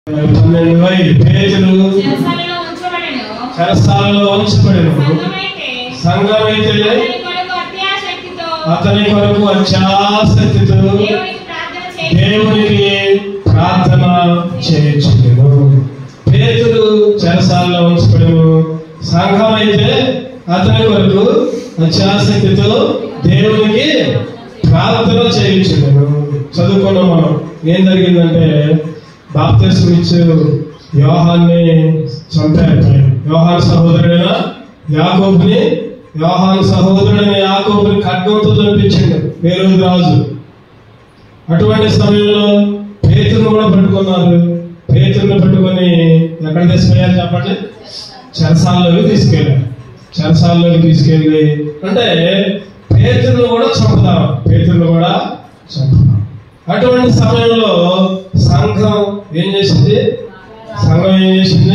పన్నెండు ఐదు పేతులు చెరసాలలో ఉంచబడెను. చెరసాలలో ఉంచబడిన సంఘమైతే సంఘమైతే అతని కొరకు అత్యాసక్తితో అతని కొరకు అత్యాసక్తితో దేవునికి ప్రార్థన చేయుచు. దేవునికి ప్రార్థన చేయించును పేతులు చెరసాలలో ఉంచబడము సంఘం అయితే అతని కొరకు అత్యాసక్తితో దేవునికి ప్రార్థన చేయించును చదువుకున్నాం మనం ఏం జరిగిందంటే బాప్తిస్మ ఇచ్చు యోహాన్ని చంపారు యోహాన్ సహోదరుడైన యాకోబుని యోహాన్ సహోదరుడైన యాకోబుని ఖడ్గంతో చంపించిండు పేరు రాజు అటువంటి సమయంలో పేతును కూడా పట్టుకున్నారు పేతుని పట్టుకొని ఎక్కడ తీసుకెళ్ళారు చెప్పండి చెరసాల్లోకి తీసుకెళ్ళారు చెరసాల్లోకి తీసుకెళ్ళి అంటే పేతును కూడా చంపుతాం పేతును కూడా చంపుతాం అటువంటి సమయంలో సంఘం ఏం చేసింది సంఘం ఏం చేసింది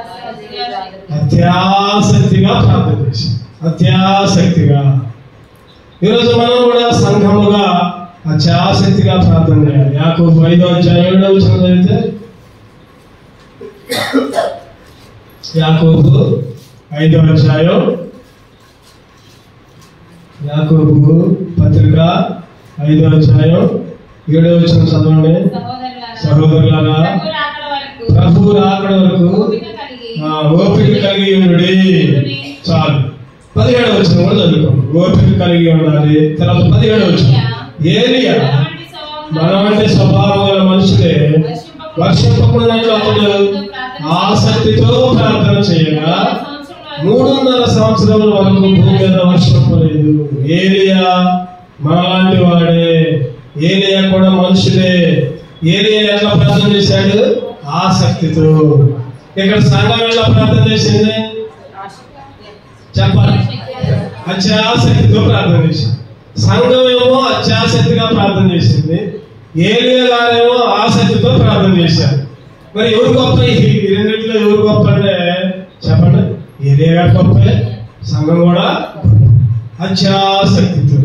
అత్యాసక్తిగా ప్రార్థన చేసింది అత్యాసక్తిగా ఈరోజు మనం కూడా సంఘముగా అత్యాసక్తిగా ప్రార్థన చేయాలి యాకోబు ఐదో అధ్యాయం ఏడో వచ్చిన చదివితే యాకోబు ఐదో అధ్యాయం యాకోబు పత్రిక ఐదో అధ్యాయం ఏడో వచ్చిన చదవండి సహోదరులారా, సహోదరులారా ప్రభు రాకడ వరకు ప్రభు రాకడ వరకు ఓపిక కలిగి ఆ, ఓపిక కలిగి ఉండి చాలు పదిహేడు వచ్చిన కూడా చదువుకోండి ఓపిక కలిగి ఉండాలి తర్వాత పదిహేడు వచ్చిన ఏలియా బలవంటి స్వభావం మన వంటి స్వభావం గల మనుషులే వర్షింపకున్నట్లు అతడు ఆసక్తితో ప్రార్థన చేయగా మూడున్నర సంవత్సరముల వరకు భూమి మీద వర్షం పడలేదు ఏలియా మనలాంటి వాడే ఏలియా కూడా మనుషులే ఏలియా ఎట్లా ప్రార్థన చేశాడు ఆసక్తితో ఇక్కడ సంఘం ఎట్లా ప్రార్థన చేసింది చెప్పాలి అత్యాసక్తితో ప్రార్థన చేసింది సంఘం ఏమో అత్యాసక్తిగా ప్రార్థన చేసింది ఏలియా గారేమో ఆసక్తితో ప్రార్థన చేశారు మరి ఎవరు గొప్ప ఈ ఈ రెండింటిలో ఎవరు గొప్ప అంటే చెప్పండి ఏలియా గారు గొప్పే సంఘం కూడా అత్యాసక్తితో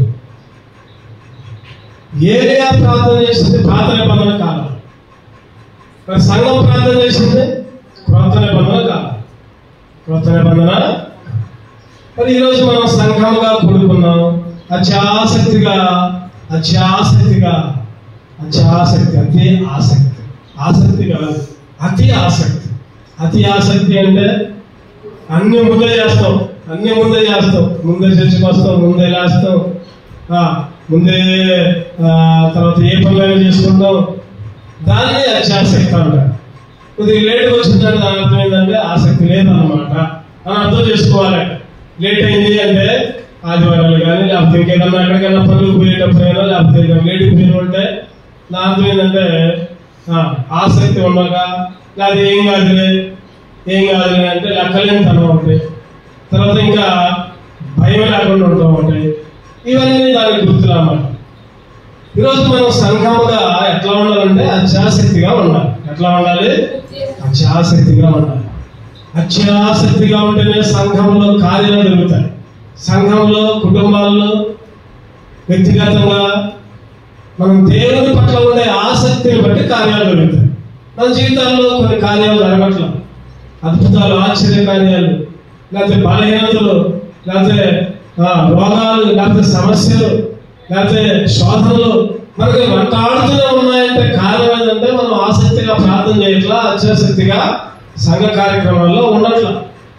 ఏలియా ప్రార్థన చేసింది పాత నిబంధన కాలం మరి సంఘం ప్రార్థన చేసింది క్రొత్త నిబంధన కాలం క్రొత్త నిబంధన మరి ఈరోజు మనం సంఘముగా కూడుకున్నాం అత్యాసక్తిగా అత్యాసక్తిగా అత్యాసక్తి అతి ఆసక్తి ఆసక్తి కాదు అతి ఆసక్తి అతి ఆసక్తి అంటే అన్ని ముందే చేస్తాం అన్ని ముందే చేస్తాం ముందే చర్చకు వస్తాం ముందే లేస్తాం ఆ, ముందే ఆ, తర్వాత ఏ పనులైనా చేసుకుంటాం దాన్ని అత్యాసక్తి అంటారు కొద్దిగా లేట్ వచ్చిందంటే దాని అర్థం ఏంటంటే ఆసక్తి లేదన్నమాట అని అర్థం చేసుకోవాలి లేట్ అయింది అంటే ఆదివారాలు కానీ లేకపోతే ఇంకేదన్నా ఎక్కడికైనా పనులు పోయేటప్పుడైనా లేకపోతే లేట్ పోయిన ఉంటే నా అర్థం ఏంటంటే ఆ, ఆసక్తి ఉండక లేకపోతే ఏం కాదులే ఏం కాదులే అంటే లెక్కలేని తనం ఉంటాయి తర్వాత ఇంకా భయం లేకుండా ఉంటూ ఉంటాయి ఇవన్నీ దానికి గుర్తులు అన్నమాట ఈరోజు మనం సంఘముగా ఎట్లా ఉండాలంటే అత్యాసక్తిగా ఉండాలి ఎట్లా ఉండాలి అత్యాసక్తిగా ఉండాలి అత్యాసక్తిగా ఉంటేనే సంఘంలో కార్యాలు జరుగుతాయి సంఘంలో కుటుంబాల్లో వ్యక్తిగతంగా మనం దేవుని పట్ల ఉండే ఆసక్తిని బట్టి కార్యాలు జరుగుతాయి మన జీవితాల్లో కొన్ని కార్యాలు జరగట్ల అద్భుతాలు ఆశ్చర్య కార్యాలు లేకపోతే బలహీనతలు లేకపోతే ఆ, రోగాలు లేకపోతే సమస్యలు లేకపోతే శోధనలు మనకి వెంటాడుతూనే ఉన్నాయంటే కారణం ఏంటంటే మనం ఆసక్తిగా ప్రార్థన చేయట్లా అత్యాసక్తిగా సంఘ కార్యక్రమాల్లో ఉండట్లా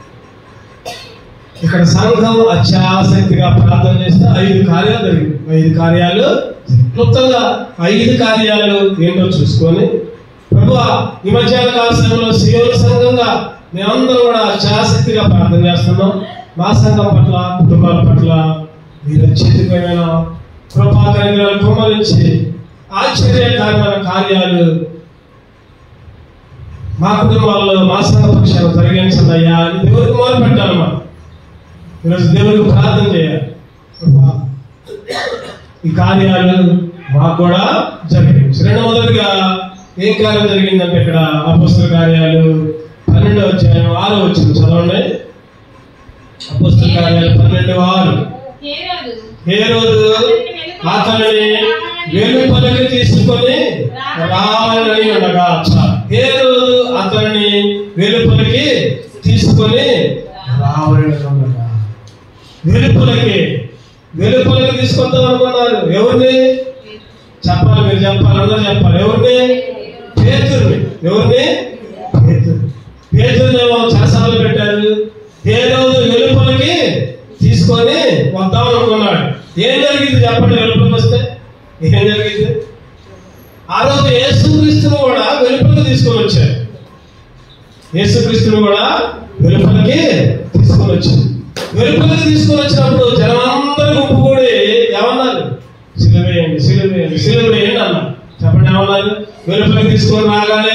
ఇక్కడ సంఘం అత్యాసక్తిగా ప్రార్థన చేస్తే ఐదు కార్యాలు జరిగింది ఐదు కార్యాలు క్లుప్తంగా ఐదు కార్యాలు ఏంటో చూసుకొని ప్రభు ఈ మధ్యాహ్న కాల సమయంలో సియోలు సంఘంగా మేమందరం కూడా అత్యాసక్తిగా ప్రార్థన చేస్తున్నాం మా సంఘం పట్ల కుటుంబాల పట్ల మీరు అత్యధికమైన కృపాకరంగా కుమరించి ఆశ్చర్యకరమైన కార్యాలు మా కుటుంబాల్లో మా సంఘ పక్షాలు జరిగించండి అయ్యా అని దేవుడికి మొదలు పెట్టాలన్నమాట ఈరోజు దేవుడికి ప్రార్థన చేయాలి ప్రభా, ఈ కార్యాలు మాకు కూడా జరిగింది రెండు మొదటిగా ఏం కార్యం జరిగిందంటే ఇక్కడ అపుస్తల కార్యాలు పన్నెండు అధ్యాయం ఆరు వచ్చింది చదవండి అపుస్తల కార్యాలు పన్నెండు ఆరు హేరోదు ఏ రోజు అతనిని వెలుపలికి తీసుకొని రావాలని ఉండగా ఏ రోజు అతన్ని వెలుపలికి తీసుకొని రావడగా వెలుపలికి వెలుపలికి తీసుకొద్దాం అనుకున్నారు ఎవరిని చెప్పాలి మీరు చెప్పాలి అందరూ చెప్పాలి ఎవరిని పేతుర్ని ఎవరిని పేతురు పేతుర్ని ఏమో చేసాలు పెట్టారు ఏ రోజు వెలుపలికి తీసుకొని వద్దాం అనుకున్నాడు ఏం జరిగింది చెప్పండి వెలుపలికి వస్తే ఏం జరిగింది ఆ రోజు యేసుక్రీస్తును కూడా వెలుపలికి తీసుకొని వచ్చారు యేసుక్రీస్తును కూడా వెలుపలికి తీసుకొని వచ్చారు వెలుపలికి తీసుకొని వచ్చినప్పుడు జనమందరూ గుంపు కూడి ఏమన్నారు సిలువేయండి సిలువేయండి సిలువేయండి అన్నారు చెప్పండి ఏమన్నారు వెలుపలికి తీసుకొని రాగానే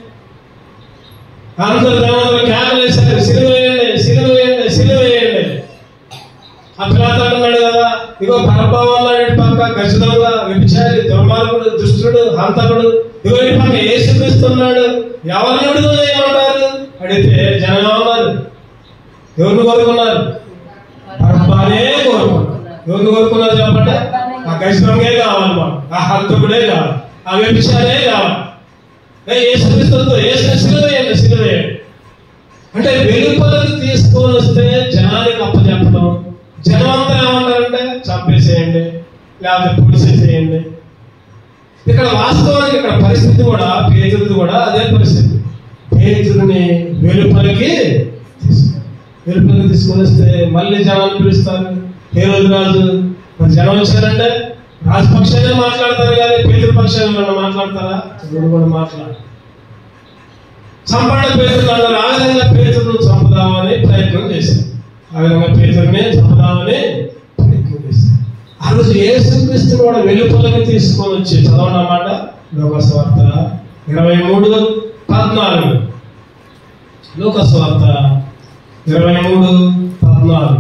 అందరు జనమందరూ కేకలు వేశారు సిలువేయండి సిలువేయండి సిలువేయండి ఆ పిల్లత అన్నాడు కదా ఇగో పరభావం అన్నాడు పక్క ఖచ్చితంగా వ్యభిచారి దుర్మార్గుడు దుష్టుడు హంతకుడు ఇగో ఈ పక్క ఏసుక్రీస్తున్నాడు ఎవరిని విడుదల చేయమంటారు అడిగితే జనం ఏమన్నారు ఎవరిని కోరుకున్నారు పరబ్బానే కోరుకున్నారు ఎవరిని కోరుకున్నారు చెప్పండి ఆ ఖచ్చితంగా కావాలి మాకు ఆ హంతకుడే కావాలి ఆ వ్యభిచారే కావాలి ఏ ఏసుక్రీస్తుతో ఏసు సిలువేయండి సిలువేయండి అంటే వెలుపలకు తీసుకొని వస్తే జనానికి అప్పచెప్పడం జనం అంతా ఏమంటారంటే చంపేసేయండి లేకపోతే పొడిసేసేయండి ఇక్కడ వాస్తవానికి ఇక్కడ పరిస్థితి కూడా పేదలది కూడా అదే పరిస్థితి పేదలని వెలుపలికి తీసుకు- వెలుపలికి తీసుకొని వస్తే మళ్ళీ జనాన్ని పిలుస్తారు ఏ రోజు రాజు మరి జనం వచ్చారంటే రాజపక్షానే మాట్లాడతారు కానీ పేదల పక్షాన్ని ఏమన్నా మాట్లాడతారా ఎవరు కూడా మాట్లాడరు చంపండి పేతులు అన్నారు ఆ విధంగా పేతులను చంపుదామని ప్రయత్నం చేశారు ఆ విధంగా పేతుల్ని చంపుదామని ప్రయత్నం చేశారు ఆ రోజు యేసుక్రీస్తు కూడా వెలుపలకి తీసుకొని వచ్చి చదవండి అన్నమాట లోకస్వార్త ఇరవై మూడు పద్నాలుగు లోకస్వార్త ఇరవై మూడు పద్నాలుగు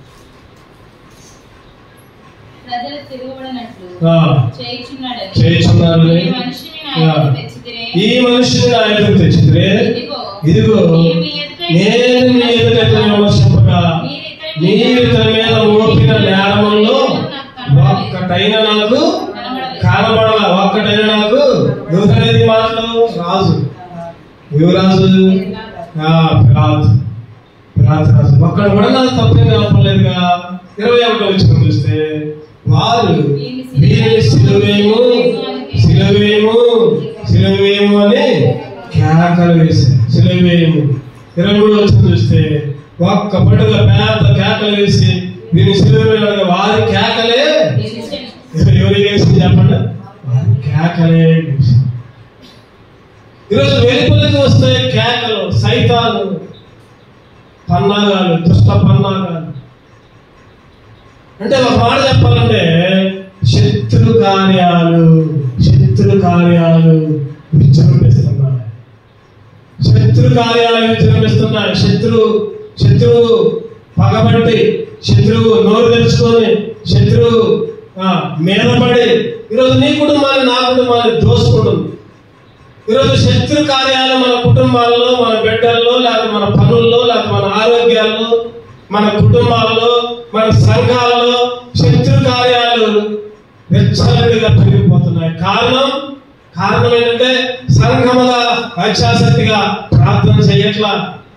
ప్రజలు తిరగబడినట్లు ఆ, చేయుచున్నాడని చేయుచున్నాడని. ఈ మనిషిని నా ఎదుట తెచ్చితిరే. ఈ మనిషిని నా ఎదురు తెచ్చితే ఇదిగో ఇదిగో నేను మీ ఎదుట నేను మీ ఎదుట విమర్శింపగా మీరు ఇతని మీద మోపిన నేరముల్లో ఒక్కటైన నాకు కనబడాల ఒక్కటైన నాకు ఎవరనేది మాటలు రాజు యువరాజు ఆ, పిలాతు పిలాతు రాజు ఒక్కడ కూడా నాకు తప్పేం కనపడలేదుగా ఇరవై ఒకటో వచ్చిన చూస్తే వారు వీరిని సిలువేము సిలువేము సిలువేము అని కేకలు వేశారు సిలువేము ఇరవై మూడు వచ్చిన చూస్తే ఒక్క పట్టుగా పెద్ద కేకలు వేసి దీన్ని సిలువేయడానికి వారి కేకలే నిలిచెను. ఎవరు వేసింది చెప్పండి వారి కేకలే వేసింది. ఈరోజు వెలుపలికి వస్తే కేకలు సైతాలు పన్నాగాలు దుష్ట పన్నాగాలు అంటే ఒక మాట చెప్పాలంటే శత్రు కార్యాలు శత్రు కార్యాలు విజృంభిస్తున్నాయి శత్రు కార్యాలు విజృంభిస్తున్నాయి శత్రు శత్రువు పగబట్టి శత్రువు నోరు తెరుచుకొని శత్రువు ఆ, మీద పడి ఈరోజు నీ కుటుంబాన్ని నా కుటుంబాన్ని దోసుకుంటుంది ఈరోజు శత్రు కార్యాలు మన కుటుంబాల్లో మన బిడ్డల్లో లేకపోతే మన పనుల్లో లేకపోతే మన ఆరోగ్యాల్లో మన కుటుంబాల్లో మన సంఘాల్లో శత్రు కార్యాలు వెచ్చలవిడిగా పెరిగిపోతున్నాయి కారణం కారణం ఏంటంటే సంఘముగా అత్యాసక్తిగా ప్రార్థన చేయట్లా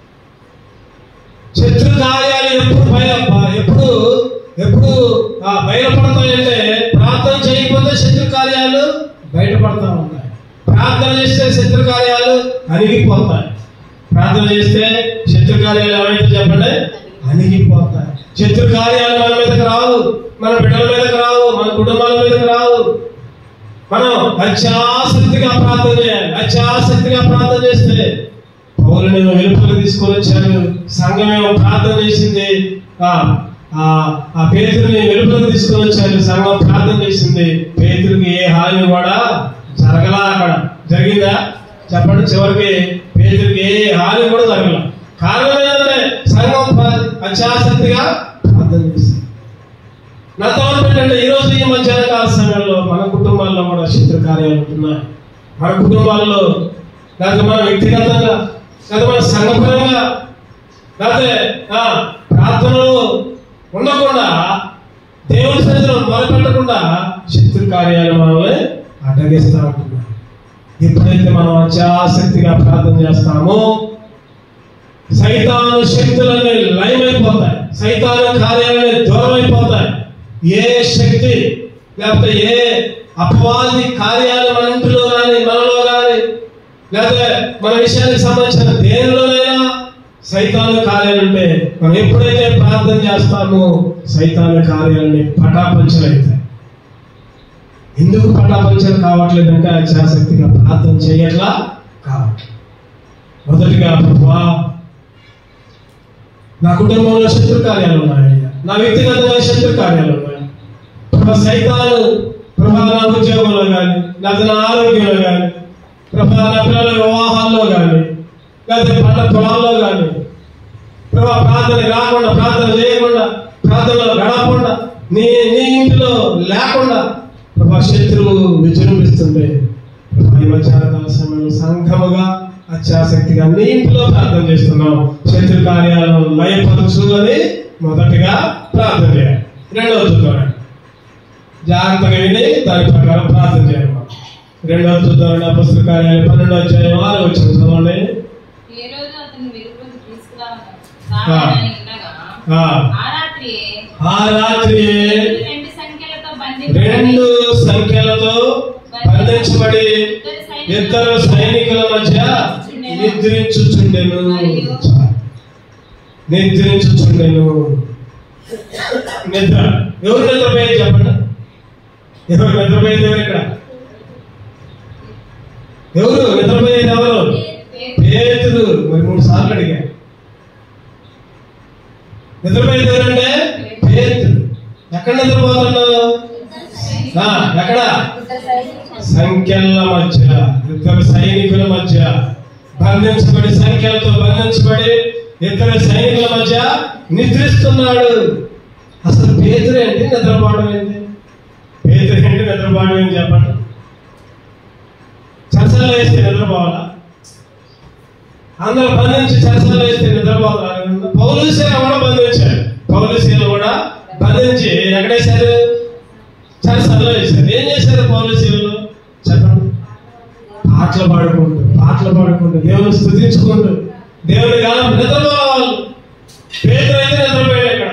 శత్రు కార్యాలు ఎప్పుడు బయ ఎప్పుడు ఎప్పుడు ఆ, బయలుపడతాయంటే ప్రార్థన చేయకపోతే శత్రు కార్యాలు బయటపడతా ఉంటాయి ప్రార్థన చేస్తే శత్రు కార్యాలు అణిగిపోతాయి ప్రార్థన చేస్తే శత్రు కార్యాలు ఏమైతే చెప్పండి అణిగిపోతాయి శత్రు కార్యాలు మన మీదకి రావు మన బిడ్డల మీదకి రావు మన కుటుంబాల మీదకి రావు మనం అత్యాసక్తిగా ప్రార్థన చేయాలి అత్యాసక్తిగా ప్రార్థన చేస్తే పౌరుని వెలుపలికి తీసుకొని వచ్చారు సంఘమేమో ప్రార్థన చేసింది ఆ ఆ ఆ పేతుడిని వెలుపలికి తీసుకొని వచ్చారు సంఘం ప్రార్థన చేసింది పేతుడికి ఏ హాని కూడా జరగలా అక్కడ జరిగిందా చెప్పండి చివరికి పేతుడికి ఏ హాని కూడా జరగల కారణం ఏంటంటే సంఘం ప్ర- అత్యాసక్తిగా ప్రార్థన చేసింది నా తోడు పెట్టండి ఈ రోజు ఈ మధ్యాహ్న కాల సమయంలో మన కుటుంబాల్లో కూడా శత్రు కార్యాలు ఉంటున్నాయి మన కుటుంబాల్లో లేకపోతే మన వ్యక్తిగతంగా లేకపోతే మన సంఘపరంగా లేకపోతే ఆ, ప్రార్థనలు ఉండకుండా దేవుని సన్నిధిలో మొదలుపెట్టకుండా శత్రు కార్యాలు మనల్ని అడ్డగిస్తూ ఉంటున్నాయి ఎప్పుడైతే మనం అత్యాసక్తిగా ప్రార్థన చేస్తామో సైతాను శక్తులన్నీ లయమైపోతాయి సైతాను కార్యాలన్నీ దూరం అయిపోతాయి ఏ శక్తి లేకపోతే ఏ అపవాది కార్యాలు మన ఇంటిలో కానీ మనలో కానీ లేకపోతే మన విషయానికి సంబంధించిన దేనిలోనైనా సైతాను కార్యాలు ఉంటే మనం ఎప్పుడైతే ప్రార్థన చేస్తామో సైతాను కార్యాలని పటాపంచలవుతాయి ఎందుకు పటాపంచలు కావట్లేదంటే అత్యాసక్తిగా ప్రార్థన చేయట్లా కావట్లేదు మొదటిగా ప్రభా నా కుటుంబంలో శత్రు కార్యాలు ఉన్నాయి నా వ్యక్తిగతంగా శత్రు కార్యాలు ఉన్నాయి ప్రభా సైతాలు ప్రభా నా ఉద్యోగంలో కానీ లేదా నా ఆరోగ్యంలో కానీ ప్రభా నా పిల్లల వివాహాల్లో కానీ లేకపోతే పంట పొలాల్లో కానీ ప్రభా ప్రార్థన రాకుండా ప్రార్థన చేయకుండా ప్రార్థనలో గడపకుండా నీ నీ ఇంటిలో లేకుండా ప్రభా శత్రువు విజృంభిస్తుంటే ప్రభా ఈ మధ్యాహ్నకాల సమయంలో సంఘముగా అత్యాసక్తిగా నీ ఇంట్లో ప్రార్థన చేస్తున్నాం శత్రు కార్యాలను లయపరచు అని మొదటిగా ప్రార్థన చేయాలి రెండవ చూద్దాం జాగ్రత్తగా విని దాని ప్రకారం ప్రార్థన చేయాలి మనం. రెండవ చూద్దాం అపస్తుల కార్యాలు పన్నెండో అధ్యాయం ఆరు వచ్చిన చదవండి ఏ రోజు అతను వెలుగులోకి తీసుకురావాలని ఉండగా ఆ, ఆ రాత్రి ఆ రాత్రి రెండు సంఖ్యలతో రెండు సంఖ్యలతో బంధించబడి ఇద్దరు సైనికుల మధ్య నిద్రించుచుండెను నిద్రించుచుండెను నిద్ర ఎవరు నిద్రపోయేది చెప్పండి ఎవరు నిద్రపోయేది ఎవరు ఇక్కడ ఎవరు నిద్రపోయేది ఎవరు పేతుడు మరి మూడు సార్లు అడిగా నిద్రపోయేది ఎవరంటే పేతుడు ఎక్కడ నిద్రపోతున్నావు ఆ, ఎక్కడ సంఖ్యల మధ్య ఇద్దరు సైనికుల మధ్య బంధించబడి సంఖ్యలతో బంధించబడి ఇద్దరు సైనికుల మధ్య నిద్రిస్తున్నాడు అసలు పేదరు ఏంటి నిద్రపోవడం ఏంటి పేదరు ఏంటి నిద్రపోవడం ఏంటి చెప్పండి చర్చలు వేస్తే నిద్రపోవాలా అందరూ బంధించి చర్చలు వేస్తే నిద్రపోతారు పౌరుశీల కూడా బంధించారు పౌరుశీల కూడా బంధించి ఎక్కడేశారు చర్చల్లో వేశారు ఏం చేశారు పౌరుశీలు చెప్పండి పాటలు పాడుకుంటూ పాటలు పాడుకుంటూ దేవుని స్థుతించుకుంటూ దేవుని కాలం నిద్రపోవాలి పేదలు అయితే నిద్రపోయాడు ఇక్కడ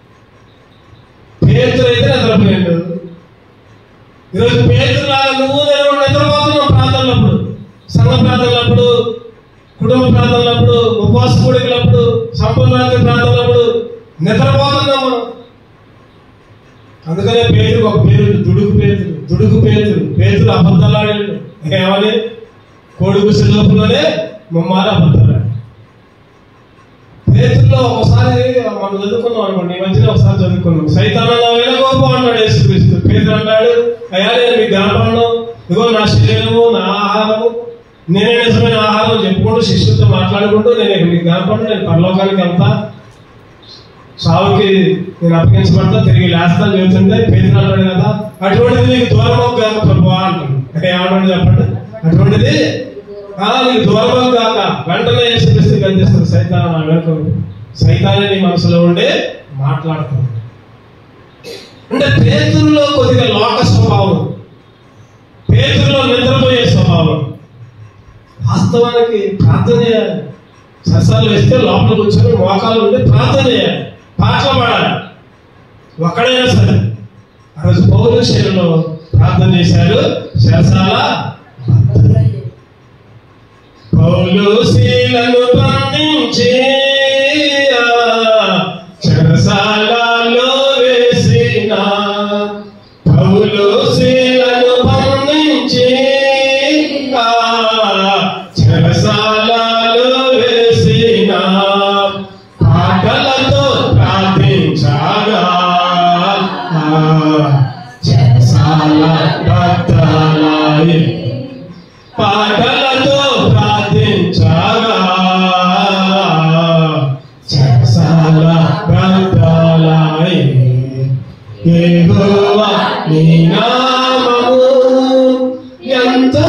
పేదలు అయితే నిద్రపోయాడు ఈరోజు పేదలాగా నువ్వు నేను కూడా నిద్రపోతున్నావు ప్రార్థనలప్పుడు సంఘ ప్రార్థనలప్పుడు కుటుంబ ప్రార్థనలప్పుడు ఉపవాస కూడికలప్పుడు సంపూర్ణార్థి ప్రార్థనలప్పుడు నిద్రపోతున్నాం మనం అందుకనే పేతురు ఒక పేరు దుడుకు పేతురు దుడుకు పేతురు పేతురు అబద్ధాలాడాడు ఏమని కొడుకు లోపలనే ముమ్మారు అబద్ధాలాడు పేతుల్లో ఒకసారి మనం చదువుకున్నాం అనుకోండి ఈ మధ్యన ఒకసారి చదువుకున్నాం సైతానంలో వెళ్ళగోపో అన్నాడు యేసుక్రీస్తు పేతురు అన్నాడు అయ్యా నేను మీకు కనపడను ఇదిగో నా శరీరము నా ఆహారము నేనే నిజమైన ఆహారం చెప్పుకుంటూ శిష్యులతో మాట్లాడుకుంటూ నేను ఇక మీకు కనపడను నేను పరలోకానికి వెళ్తా సావుకి నేను అప్పగించబడతా తిరిగి లేస్తాను చెబుతుంటే పేదలు అన్నాడు కదా అటువంటిది నీకు దూరం కాక ప్రభు అంటాడు ఏమన్నాడు చెప్పండి అటువంటిది ఆ నీకు దూరం కాక వెంటనే యేసుక్రీస్తు కనిపిస్తుంది సైతాన్ నా వెనుక సైతాన్ని నీ మనసులో ఉండి మాట్లాడుతుంది అంటే పేతుల్లో కొద్దిగా లోక స్వభావం పేతుల్లో నిద్రపోయే స్వభావం వాస్తవానికి ప్రార్థన చేయాలి సరసాలు వేస్తే లోపల కూర్చొని మోకాలు ఉండి ప్రార్థన చేయాలి పాటలు పాడాలి ఒక్కడైనా సరే ఆ రోజు పౌరు శైలిలో ప్రార్థన చేశారు శరసాల పౌలు శీలను బంధించి ఆ చెరసాలలో వేసిన పౌలు శీలను బంధించి ఆ చెరసాలలో వేసిన పాటలతో ప్రార్థించగా ఆ చెరసాల బద్దలాయి పాటలతో ప్రార్థించగా చెరసాల బద్దలాయి యెహోవా నీ నామము ఎంతో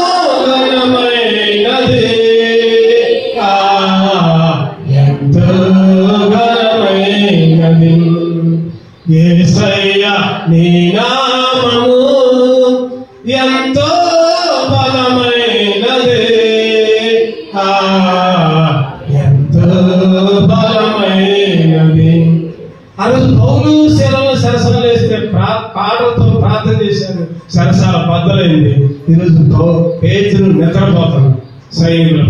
ఘనమైనది ఆ, ఎంతో ఘనమైనది యేసయ్య నీ నామము ఎంతో బలమైనది ఎంతో బలమైనది ఆ రోజు పౌలు శిలలో సరసన వేస్తే ప్రా పాటలతో ప్రార్థన చేశారు సరసాల బద్దలైంది ఈరోజు పౌ- పేతురు నిద్రపోతాను సైనికులు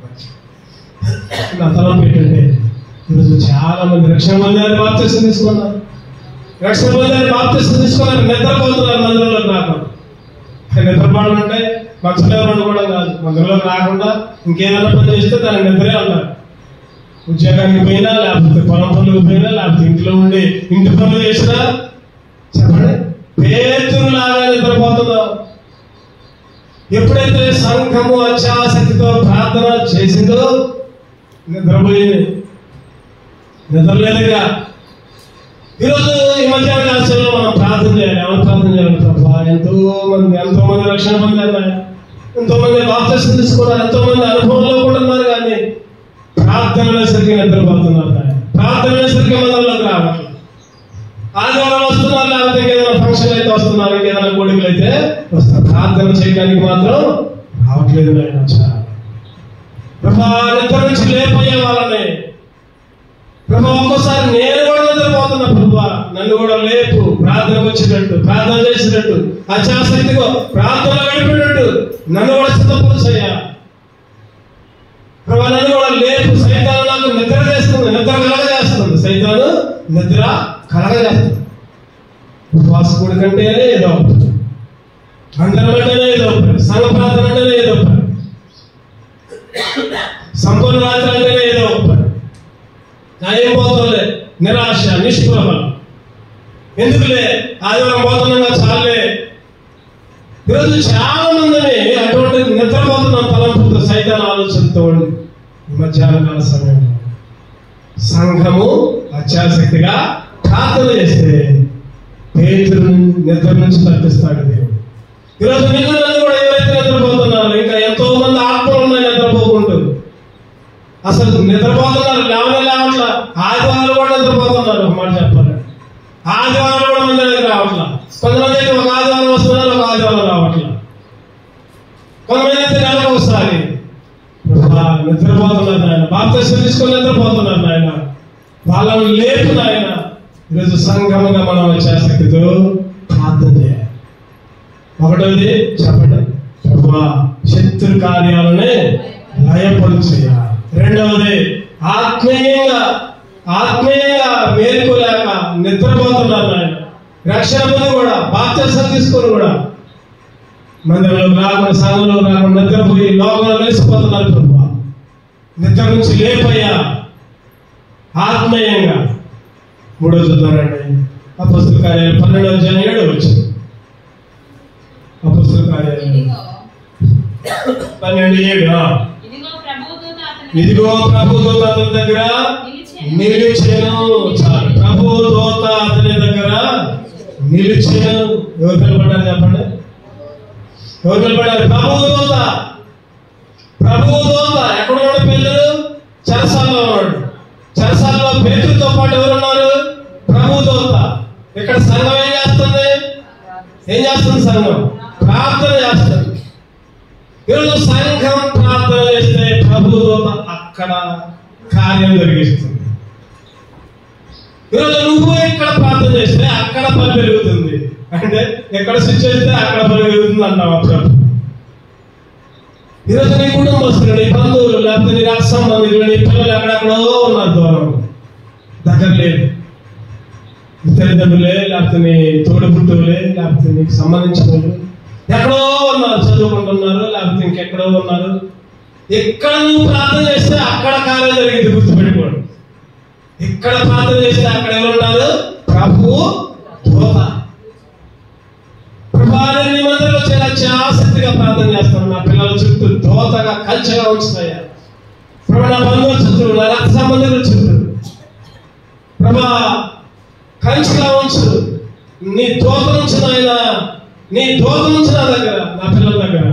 నా తలం పెట్టండి ఈరోజు చాలా మంది రక్షణ పొందారు బాప్తిసం తీసుకున్నారు రక్షణ పొందారు బాప్తిసం తీసుకున్నారు నిద్రపోతున్నారు మందిరంలోకి రాకుండా నిద్రపోవడం అంటే మంచంలో వండుకోవడం కాదు మందిరంలోకి రాకుండా ఇంకేదైనా పని చేస్తే దాని నిద్రే అన్నారు ఉద్యోగానికి పోయినా లేకపోతే పొలం పనులకు పోయినా లేకపోతే ఇంట్లో ఉండి ఇంటి పనులు చేసినా చెప్పండి పేతురు లాగా నిద్రపోతున్నావు ఎప్పుడైతే సంఘము అత్యాసక్తితో ప్రార్థన చేసిందో నిద్రపోయింది నిద్రలేదుగా ఈరోజు ఈ మధ్యాహ్న కాలంలో మనం ప్రార్థన చేయాలి ఎవరు ప్రార్థన చేయాలి ప్రభా ఎంతో మంది ఎంతో మంది రక్షణ పొందారు ఆయన. ఎంతో మంది బాప్తిసం తీసుకున్నారు ఎంతో మంది అనుభవంలో కూడా ఉన్నారు కానీ ప్రార్థనలో సరిగ్గా నిద్రపోతున్నారు ఆయన. ప్రార్థనలో సరిగ్గా మందిరంలోకి రావట్లేదు ఆదివారం వస్తున్నారు లేకపోతే ఇంకేదైనా ఫంక్షన్ అయితే వస్తున్నారు ఇంకేదైనా కోడికలు అయితే వస్తారు ప్రార్థన చేయడానికి మాత్రం రావట్లేదు ఆయన చాలా ప్రభా నిద్ర నుంచి లేపోయే వాళ్ళని ప్రభా ఒక్కోసారి నేను కూడా నిద్రపోతున్నా ప్రభా నన్ను కూడా లేపు ప్రార్థనకు వచ్చినట్టు ప్రార్థన చేసినట్టు అత్యాసక్తిగా ప్రార్థన గడిపినట్టు నన్ను కూడా సిద్ధపరుచయ్యా ప్రభా నన్ను కూడా లేపు సైతాను నాకు నిద్ర చేస్తుంది నిద్ర కలగజేస్తుంది సైతాను నిద్ర కలగజేస్తుంది ఉపవాస కూడి కంటేనే ఏదో ఒకటి. అందరం అంటేనే ఏదో ఒకటి. సంఘ ప్రార్థన అంటేనే ఏదో ఒకటి. సంపూర్ణ రాత్రి అంటేనే ఏదో ఒకటి. నా ఏం పోతుందిలే నిరాశ నిష్ప్రభ ఎందుకులే ఆదివారం పోతున్నా చాలే ఈరోజు చాలా మందిని అటువంటి నిద్రపోతున్న తలంపుతో సైతాన్ ఆలోచనతో ఉండి ఈ మధ్యాహ్న కాల సమయంలో సంఘము అత్యాసక్తిగా ప్రార్థన చేస్తే పేతురు నిద్ర నుంచి తప్పిస్తాడు దేవుడు ఈరోజు నిన్ను నన్ను కూడా ఎవరైతే నిద్రపోతున్నారు ఇంకా ఎంతో మంది ఆత్మలు ఉన్నాయి నిద్రపోకుంటూ అసలు నిద్రపోతున్నారు లేవనే లేవట్లా ఆదివారం కూడా నిద్రపోతున్నారు ఒక మాట చెప్పాలి ఆదివారం కూడా మంది దగ్గర రావట్లా కొంతమంది అయితే ఒక ఆదివారం వస్తున్నారు ఒక ఆదివారం రావట్లా కొంతమంది అయితే నెలకు ఒకసారి ప్రభా, నిద్రపోతున్నారు నాయన బాప్తిసం తీసుకొని నిద్రపోతున్నారు నాయన వాళ్ళని లేపు నాయన ఈరోజు సంఘముగా మనం వచ్చే శక్తితో ప్రార్థన చేయాలి ఒకటోది చెప్పండి ప్రభా శత్రు కార్యాలనే లయపరుచేయాలి రెండవది ఆత్మీయంగా ఆత్మీయంగా మేల్కోలేక నిద్రపోతున్నారు ఆయన రక్షణ పొంది కూడా బాప్తిసం తీసుకొని కూడా మందిరంలో రాకుండా సంఘంలో రాకుండా నిద్రపోయి లోకంలో వెలిసిపోతున్నారు ప్రభు నిద్ర నుంచి లేపయ్యా ఆత్మీయంగా మూడో చూద్దామండి అపస్తుల కార్యాలు పన్నెండవ అధ్యాయం ఏడో వచ్చింది అపస్తుల కార్యాలు ఇదిగో పన్నెండు ఏడు ఆ. ఇదిగో ప్రభువుతో అతని ఇదిగో ప్రభు దూత అతని దగ్గర నిలిచెను చాలు ప్రభు దూత అతని దగ్గర నిలిచెను ఎవరు పిలబడ్డారు చెప్పండి ఎవరు పిలబడ్డారు ప్రభు దూత ప్రభు దూత ఎక్కడ ఉన్నాడు పిల్లలు చెరసాల్లో ఉన్నాడు చెరసాల్లో పేతులతో పాటు ఎవరున్నారు ప్రభు దూత ఇక్కడ సంఘం ఏం చేస్తుంది ఏం చేస్తుంది సంఘం ప్రార్థన చేస్తుంది ఈరోజు సంఘం ప్రార్థన చేస్తే ప్రభు దూత అక్కడ కార్యం జరిగిస్తుంది ఈరోజు నువ్వు ఇక్కడ ప్రార్థన చేస్తే అక్కడ పని పెరుగుతుంది అంటే ఎక్కడ స్విచ్ చేస్తే అక్కడ పని పెరుగుతుంది అంటావు అప్పుడు ఈరోజు నీ కుటుంబస్తులు నీ బంధువులు లేకపోతే నీ రక్త సంబంధికులు నీ పిల్లలు ఎక్కడెక్కడో ఉన్నారు దూరం దగ్గర లేదు నీ తల్లిదండ్రులే లేకపోతే నీ తోడుపుట్టువులే లేకపోతే నీకు సంబంధించిన వాళ్ళు ఎక్కడో ఉన్నారు చదువుకుంటున్నారు లేకపోతే ఇంకెక్కడో ఉన్నారు ఎక్కడ నువ్వు ప్రార్థన చేస్తే అక్కడ కార్యం జరిగింది గుర్తుపెట్టుకోండి ఎక్కడ ప్రార్థన చేస్తే అక్కడ ఎవరున్నారు ప్రభు దూత ప్రభాని నీ మందిరంలో చాలా ఆసక్తిగా ప్రార్థన చేస్తాను నా పిల్లల చుట్టూ దోతగా కంచెగా ఉంచుతాయా ప్రభా నా బంధువుల చుట్టూ నా రక్త సంబంధుల చుట్టూ ప్రభా కంచెగా ఉంచు నీ దోత నుంచి నాయన నీ దోత నుంచి నా దగ్గర నా పిల్లల దగ్గర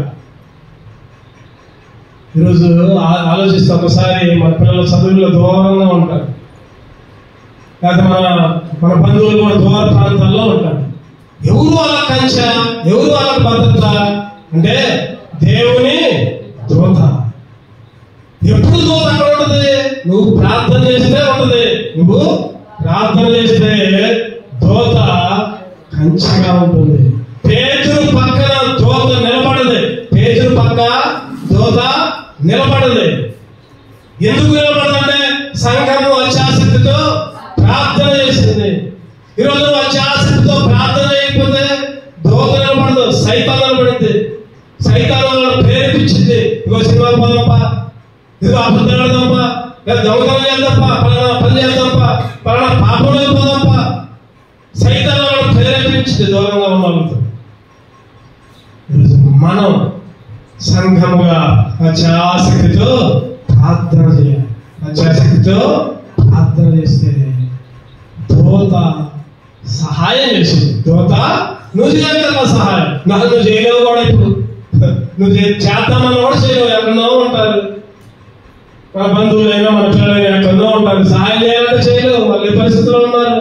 ఈరోజు ఆ- ఆలోచిస్తే ఒకసారి మన పిల్లల చదువుల్లో దూరంగా ఉంటారు లేకపోతే మన మన బంధువులు కూడా దూర ప్రాంతాల్లో ఉంటారు ఎవరు వాళ్ళ కంచ ఎవరు వాళ్ళ భద్రత అంటే దేవుని దూత ఎప్పుడు దూత అక్కడ ఉంటుంది నువ్వు ప్రార్థన చేస్తే ఉంటుంది నువ్వు ప్రార్థన చేస్తే దూత కంచిగా ఉంటుంది పేతురు పక్కన దూత నిలబడదు పేతురు పక్క దూత నిలబడదు ఎందుకు నిలబడదంటే సంఘము అత్యాసక్తితో ప్రార్థన చేసింది ఈరోజు అత్యాసక్తితో ప్రార్థన చేయకపోతే దోత నిలబడదు సైతాన్ నిలబడింది సైతాన్ వాళ్ళని ప్రేరేపించింది ఇగో సినిమా పోదాంపా ఇదిగో అబద్ధాలు ఆడదాంపా లేదా దొంగతనం చేద్దాంపా పలానా పని చేద్దాంపా పలానా పాపంలో పోదాంపా సైతాన్ వాళ్ళని ప్రేరేపించింది దూరంగా ఉన్న వాళ్ళతో ఈరోజు మనం సంఘముగా అత్యాసక్తితో ప్రార్థన చేయాలి అత్యాసక్తితో ప్రార్థన చేస్తే దోత సహాయం చేసింది దోత నువ్వు చేయగల సహాయం నాకు నువ్వు చేయలేవు కూడా ఇప్పుడు నువ్వు చే- చేద్దామని కూడా చేయలేవు ఎక్కడో ఉంటారు మన బంధువులైనా మన పిల్లలైనా ఎక్కడో ఉంటారు సహాయం చేయాలంటే చేయలేవు వాళ్ళు ఏ పరిస్థితిలో ఉన్నారు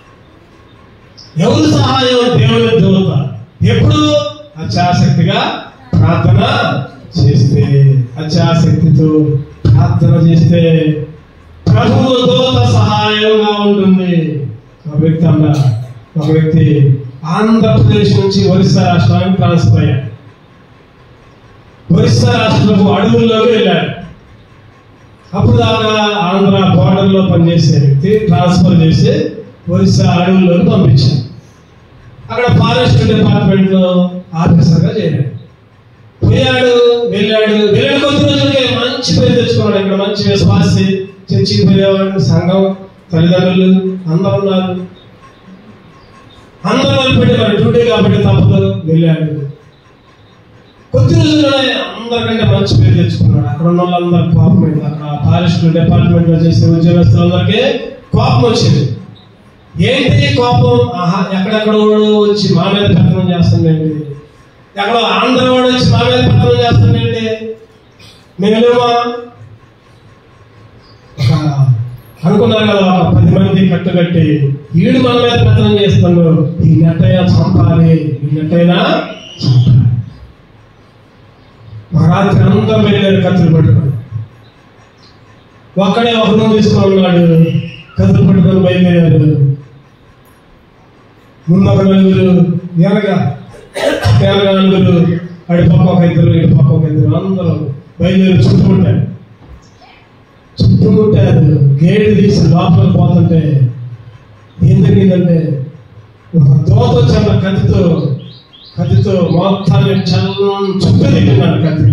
ఎవరు సహాయం దేవుని దూత ఎప్పుడు అత్యాసక్తిగా ప్రార్థన చేస్తే అత్యాసక్తితో ప్రార్థన చేస్తే ప్రభువు దూత సహాయంగా ఉంటుంది ఒక వ్యక్తి అన్న ఒక వ్యక్తి ఆంధ్రప్రదేశ్ నుంచి ఒరిస్సా రాష్ట్రానికి ట్రాన్స్ఫర్ అయ్యాడు ఒరిస్సా రాష్ట్రపు అడవుల్లోకి వెళ్ళాడు అప్పుడు దాకా ఆంధ్ర border లో పనిచేసే వ్యక్తి ట్రాన్స్ఫర్ చేసి ఒరిస్సా అడవుల్లోకి పంపించారు అక్కడ ఫారెస్ట్ డిపార్ట్మెంట్ లో ఆఫీసర్ గా చేరాడు పోయాడు వెళ్ళాడు వెళ్ళిన కొద్ది రోజులకే మంచి పేరు తెచ్చుకున్నాడు ఇక్కడ మంచి విశ్వాసి చర్చికి పోయేవాడు సంఘం తల్లిదండ్రులు అందరూ ఉన్నారు అందరూ కలిపెట్టి మరి డ్యూటీ కాబట్టి తప్పదు వెళ్ళాడు కొద్ది రోజుల్లోనే అందరికంటే మంచి పేరు తెచ్చుకున్నాడు అక్కడ ఉన్న వాళ్ళందరూ కోపం అయింది అక్కడ ఫారెస్ట్ డిపార్ట్మెంట్ లో చేసే ఉద్యోగస్తులందరికీ కోపం వచ్చింది ఏంటి కోపం ఆహా ఎక్కడెక్కడో వచ్చి మా మీద పెత్తనం చేస్తుందండి ఎక్కడో ఆంధ్ర వాడు వచ్చి మా మీద పెత్తనం చేస్తుందండి మేమేమో ఒక అనుకున్నారు కదా ఒక పది మంది కట్టుకట్టి ఈడు మన మీద పెత్తనం చేస్తున్నాడు ఈ నెట్టైనా చంపాలి ఈ నెట్టైనా చంపాలి ఒక రాత్రి అందరూ వెళ్ళారు కత్తులు పట్టుకొని ఒక్కడే ఒక రూమ్ తీసుకొని ఉన్నాడు కత్తులు పట్టుకొని బయలుదేరారు ముందు ఒక నలుగురు వెనక వెనక నలుగురు అడి పక్క ఒక ఇద్దరు ఇటు పక్క ఒక ఇద్దరు అందరూ బయలుదేరి చుట్టుముట్టారు చుట్టుముట్టారు గేటు తీసి లోపలికి పోతుంటే ఏం జరిగిందంటే ఒక దోత వచ్చాడు కత్తితో కత్తితో మొత్తాన్ని చల్లం చుట్టూ తిప్పినాడు కత్తి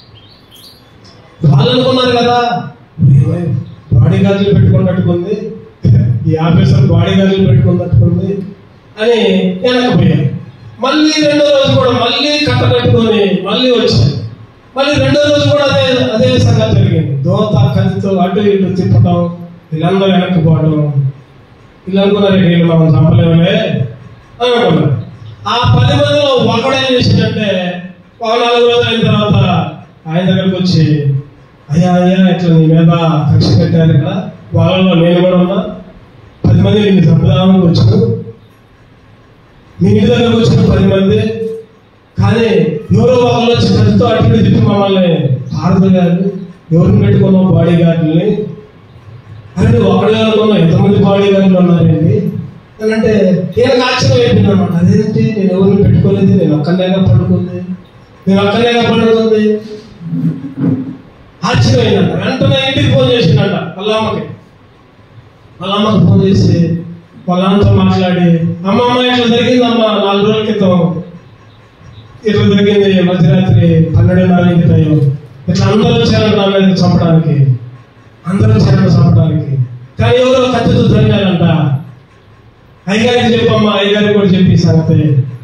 వాళ్ళు అనుకున్నారు కదా బాడీ గాజులు పెట్టుకున్నట్టుకుంది ఈ ఆఫీసర్ బాడీ గాజులు పెట్టుకున్నట్టుకుంది అని వెనకపోయారు మళ్ళీ రెండో రోజు కూడా మళ్ళీ కట్ట కట్టుకొని మళ్ళీ వచ్చారు మళ్ళీ రెండో రోజు కూడా అదే అదే సంగతి జరిగింది దోత కత్తితో అటు ఇటు తిప్పటం వీళ్ళందరూ వెనక్కిపోవడం వీళ్ళు అనుకున్నారు వీళ్ళు మనం చంపలేమనే అని అనుకున్నారు ఆ పది మందిలో ఒకడు ఏం చేసిందంటే ఒక నాలుగు రోజులు అయిన తర్వాత ఆయన దగ్గరకు వచ్చి అయ్యా అయ్యా ఇట్లా నీ మీద కక్ష పెట్టారు ఇక్కడ వాళ్ళలో నేను కూడా ఉన్నా పది మంది నిన్ను చంపుదామని వచ్చాను మీ ఇంటి దగ్గరకు వచ్చిన పది మంది కానీ ఎవరో వాళ్ళు వచ్చి కత్తితో అటు ఇటు తిప్పి మమ్మల్ని భారత గారు ఎవరిని పెట్టుకున్నాం బాడీ గార్డుని అంటే ఒకడే అనుకున్నాం ఎంతమంది బాడీ గార్డులు ఉన్నారండి అని అంటే నేను ఆశ్చర్యం అయిపోయింది అనమాట అదేంటి నేను ఎవరిని పెట్టుకోలేదు నేను ఒక్కనేగా పడుకుంది నేను ఒక్కనేగా పడుకుంది ఆశ్చర్యమైందంట వెంటనే ఇంటికి ఫోన్ చేసిందంట వాళ్ళ అమ్మకి వాళ్ళ అమ్మకి ఫోన్ చేసి వాళ్ళ అమ్మతో మాట్లాడి అమ్మ అమ్మ ఇట్లా జరిగిందమ్మా నాలుగు రోజుల క్రితం ఇట్లా జరిగింది మధ్యరాత్రి పన్నెండున్నర ఇంటి టైం ఇట్లా అందరూ వచ్చారు నా మీద చంపడానికి అందరూ వచ్చారు చంపడానికి కానీ ఎవరో కత్తితో జరిగారంట అయ్యగారికి చెప్పమ్మా అయ్యగారికి కూడా చెప్పి ఈ సంగతి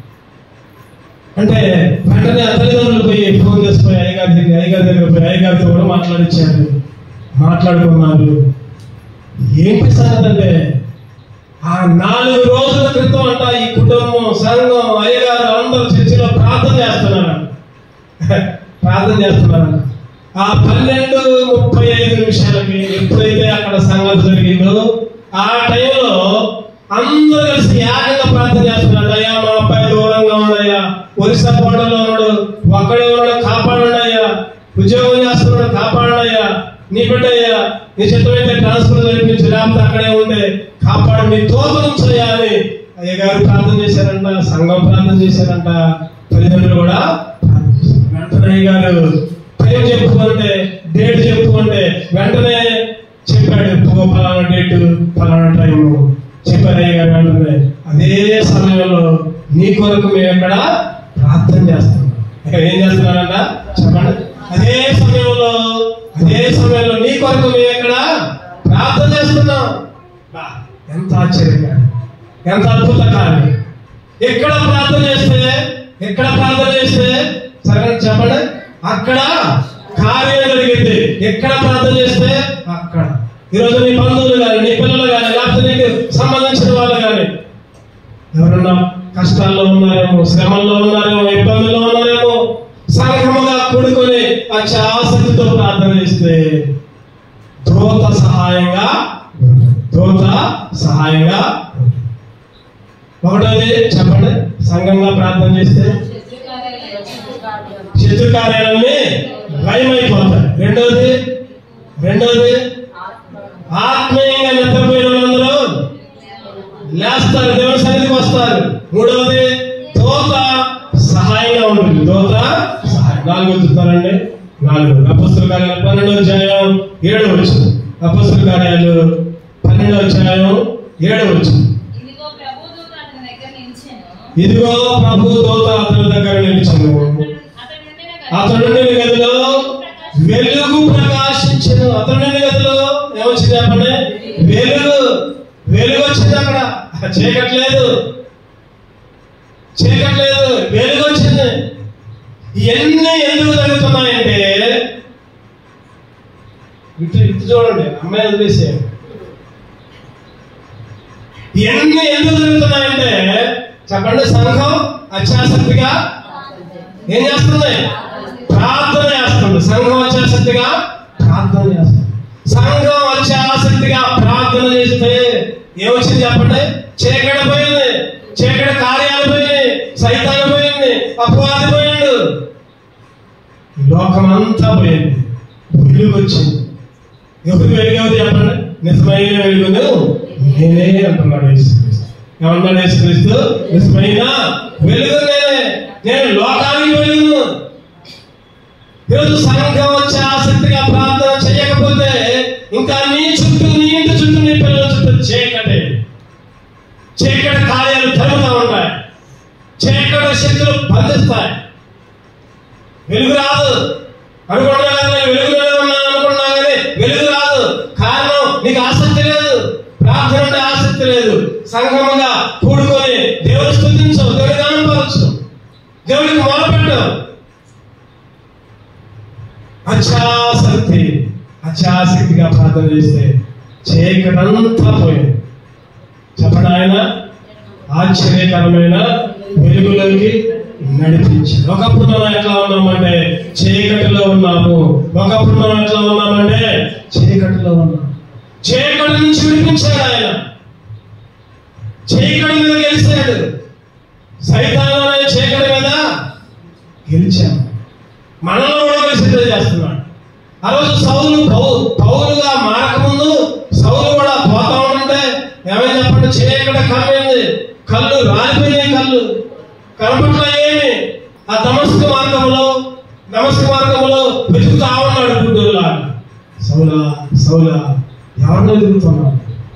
అంటే వెంటనే ఆ తల్లిదండ్రులు పోయి ఫోన్ చేసిపోయి అయ్యగారి దగ్గర అయ్యగారి దగ్గర పోయి అయ్యగారితో కూడా మాట్లాడించారు మాట్లాడుకున్నారు ఏంటి సంగతి అంటే ఆ నాలుగు రోజుల క్రితం అంట ఈ కుటుంబం సంఘం అయ్యగారు అందరూ చర్చిలో ప్రార్థన చేస్తున్నారు ప్రార్థన చేస్తున్నారు ఆ పన్నెండు ముప్పై ఐదు నిమిషాలకి ఎప్పుడైతే అక్కడ సంగతి జరిగిందో ఆ టైంలో అందరూ కలిసి ఏకంగా ప్రార్థన చేస్తున్నారు అయ్యా మా అబ్బాయి దూరంగా ఉన్నాయా ఒరిస్సా పోవడంలో ఉన్నాడు ఒక్కడే ఉన్నాడు కాపాడండి అయ్యా ఉద్యోగం చేస్తున్నాడు కాపాడండి అయ్యా బిడ్డ అయ్యా నీ చిత్తమైతే ట్రాన్స్ఫర్ జరిపించి లేకపోతే అక్కడే ఉంటే కాపాడు నీ తోత నుంచయ్యా అని అయ్యగారు ప్రార్థన చేశారంట సంఘం ప్రార్థన చేశారంట తల్లిదండ్రులు కూడా ప్రార్థన చేశారు. వెంటనే అయ్యగారు టైం చెప్పు అంటే డేట్ చెప్పు అంటే వెంటనే చెప్పాడు "ఇదిగో ఫలానా డేట్ ఫలానా టైం చెప్పారు అయ్యగారు వెంటనే అదే సమయంలో నీ కొరకు మేము ఇక్కడ ప్రార్థన చేస్తున్నాం ఇక్కడ ఏం చేస్తున్నారంట చెప్పండి అదే సమయంలో అదే సమయంలో నీ కొరకు మేము ఇక్కడ ప్రార్థన చేస్తున్నాం బా, ఎంత ఆశ్చర్యంగా ఎంత అద్భుత కార్యం ఎక్కడ ప్రార్థన చేస్తే ఎక్కడ ప్రార్థన చేస్తే సరే చెప్పండి అక్కడ కార్యం జరిగింది ఎక్కడ ప్రార్థన చేస్తే అక్కడ ఈరోజు నీ బంధువులు కానీ నీ పిల్లలు కానీ లేకపోతే నీకు సంబంధించిన వాళ్ళు కానీ ఎవరన్నా కష్టాల్లో ఉన్నారేమో శ్రమల్లో ఉన్నారేమో ఇబ్బందుల్లో ఉన్నారేమో సంఘముగా కూడుకొని అత్యాసక్తితో ప్రార్థన చేస్తే దూత సహాయంగా దూత సహాయంగా ఒకటోది చెప్పండి సంఘంగా ప్రార్థన చేస్తే శత్రు కార్యాలన్నీ భయమైపోతాయి రెండోది రెండోది ఆత్మీయంగా నిద్రపోయిన వాళ్ళందరూ లేస్తారు దేవుని సన్నిధికి వస్తారు మూడవది దోత సహాయంగా ఉంటుంది దోత సహాయం నాలుగు చూస్తారండి నాలుగు అపస్తుల కార్యాలు పన్నెండో అధ్యాయం ఏడో వచ్చు అపస్తుల కార్యాలు పన్నెండో అధ్యాయం ఏడో వచ్చు ఇదిగో ప్రభువు అతని దగ్గర నిలిచాను ఇదిగో ప్రభు దోత అతని దగ్గర నిలిచాను అతడు నుండిన అతడు నుండి గదిలో వెలుగు ప్రకాశించను అతడు నుండి గదిలో ఏమొచ్చింది చెప్పండి వెలుగు వెలుగు వచ్చింది అక్కడ చీకట్లేదు చీకట్లేదు వెలుగు వచ్చింది ఇవన్నీ ఎందుకు జరుగుతున్నాయంటే ఇటు ఇటు చూడండి అమ్మాయి వదిలేసేయండి ఇవన్నీ ఎందుకు జరుగుతున్నాయంటే చెప్పండి సంఘం అత్యాసక్తిగా ఏం చేస్తుంది ప్రార్థన చేస్తుంది సంఘం వచ్చే ఆసక్తిగా ప్రార్థన చేస్తుంది సంఘం వచ్చే ఆసక్తిగా ప్రార్థన చేస్తే ఏమొచ్చింది చెప్పండి చీకటి పోయింది చీకటి కార్యాలు పోయినాయి సైతాన్ని పోయింది అపవాది పోయిండు ఈ లోకం అంతా పోయింది వెలుగు వచ్చింది ఎవరు వెలుగేది చెప్పండి నిజమైన వెలుగును నేనే అంటున్నాడు యేసుక్రీస్తు ఏమన్నాడు యేసుక్రీస్తు నిజమైన వెలుగు నేనే నేను లోకానికి వెలుగును ఈరోజు సంఘం వచ్చే ఆసక్తిగా ప్రార్థన చేయకపోతే ఇంకా నీ చుట్టూ నీ ఇంటి చుట్టూ నీ పిల్లల చుట్టూ చీకటి చీకటి కార్యాలు జరుగుతూ ఉంటాయి చీకటి శక్తులు బంధిస్తాయి వెలుగు రాదు అనుకున్నా కానీ వెలుగులోనే ఉన్నాను అనుకున్నా కానీ వెలుగు రాదు కారణం నీకు ఆసక్తి లేదు ప్రార్థన అంటే ఆసక్తి లేదు సంఘముగా కూడుకొని దేవుని స్థుతించు దేవుని కనపరచు దేవుడికి మొదలుపెట్టు అత్యాసక్తి అత్యాసక్తిగా ప్రార్థన చేస్తే చీకటంతా పోయింది చెప్పండి ఆయన ఆశ్చర్యకరమైన వెలుగులోకి నడిపించి ఒకప్పుడు మనం ఎట్లా ఉన్నామంటే చీకటిలో ఉన్నాము ఒకప్పుడు మనం ఎట్లా ఉన్నామంటే చీకటిలో ఉన్నాము చీకటి నుంచి విడిపించాడు ఆయన చీకటి మీద గెలిచాడు సైతాన్ అనే చీకటి మీద గెలిచాము మనల్ని కూడా గెలిచేదే చేస్తున్నాడు ఆ రోజు సౌలు పౌ పౌరుగా మారకముందు సౌలు కూడా పోతా ఉంటే ఏమైనా చెప్పండి చీకటి కమ్మింది కళ్ళు రాలిపోయినాయి కళ్ళు కనపట్ల ఏమి ఆ దమస్క మార్గంలో దమస్క మార్గంలో వెతుకుతా ఉన్నాడు గుడ్డులా సౌలా సౌలా ఎవరిని వెతుకుతున్నావు